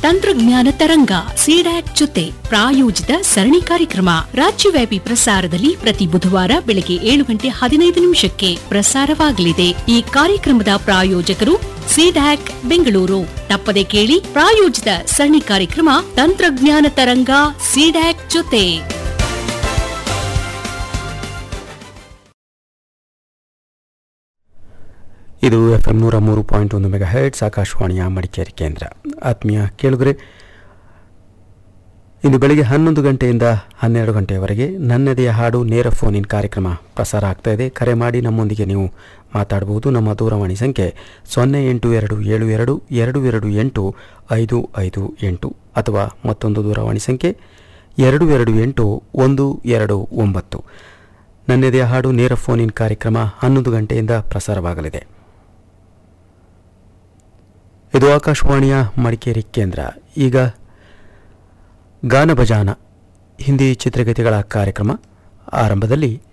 ತಂತ್ರಜ್ಞಾನ ತರಂಗ ಸಿಡ್ಯಾಕ್ ಜೊತೆ ಪ್ರಾಯೋಜಿತ ಸರಣಿ ಕಾರ್ಯಕ್ರಮ ರಾಜ್ಯವ್ಯಾಪಿ ಪ್ರಸಾರದಲ್ಲಿ ಪ್ರತಿ ಬುಧವಾರ ಬೆಳಗ್ಗೆ ಏಳು ಗಂಟೆ ಹದಿನೈದು ನಿಮಿಷಕ್ಕೆ ಪ್ರಸಾರವಾಗಲಿದೆ ಈ ಕಾರ್ಯಕ್ರಮದ ಪ್ರಾಯೋಜಕರು ಸಿಡ್ಯಾಕ್ ಬೆಂಗಳೂರು ತಪ್ಪದೆ ಕೇಳಿ ಪ್ರಾಯೋಜಿತ ಸರಣಿ ಕಾರ್ಯಕ್ರಮ ತಂತ್ರಜ್ಞಾನ ತರಂಗ ಸಿಡ್ಯಾಕ್ ಜೊತೆ ಇದು ಎಫ್ ಎಂ ನೂರ ಮೂರು ಪಾಯಿಂಟ್ ಒಂದು ಮೆಗಾ ಹೆಡ್ಸ್ ಆಕಾಶವಾಣಿಯ ಮಡಿಕೇರಿ ಕೇಂದ್ರ ಆತ್ಮೀಯ ಕೇಳುಗರೆ ಇಂದು ಬೆಳಿಗ್ಗೆ ಹನ್ನೊಂದು ಗಂಟೆಯಿಂದ ಹನ್ನೆರಡು ಗಂಟೆಯವರೆಗೆ ನನ್ನದೆಯ ಹಾಡು ನೇರ ಫೋನ್ ಇನ್ ಕಾರ್ಯಕ್ರಮ ಪ್ರಸಾರ ಆಗ್ತಾ ಇದೆ ಕರೆ ಮಾಡಿ ನಮ್ಮೊಂದಿಗೆ ನೀವು ಮಾತಾಡಬಹುದು ನಮ್ಮ ದೂರವಾಣಿ ಸಂಖ್ಯೆ ಸೊನ್ನೆ ಎಂಟು ಎರಡು ಏಳು ಎರಡು ಎರಡು ಎರಡು ಎಂಟು ಐದು ಐದು ಎಂಟು ಅಥವಾ ಮತ್ತೊಂದು ದೂರವಾಣಿ ಸಂಖ್ಯೆ ಎರಡು ಎರಡು ಎಂಟು ಒಂದು ಎರಡು ಒಂಬತ್ತು ನನ್ನದೆಯ ಹಾಡು ನೇರ ಫೋನ್ ಇನ್ ಕಾರ್ಯಕ್ರಮ ಹನ್ನೊಂದು ಗಂಟೆಯಿಂದ ಪ್ರಸಾರವಾಗಲಿದೆ ಇದು ಆಕಾಶವಾಣಿಯ ಮಡಿಕೇರಿ ಕೇಂದ್ರ ಈಗ ಗಾನಭಜಾನ ಹಿಂದಿ ಚಿತ್ರಗೀತೆಗಳ ಕಾರ್ಯಕ್ರಮ ಆರಂಭದಲ್ಲಿ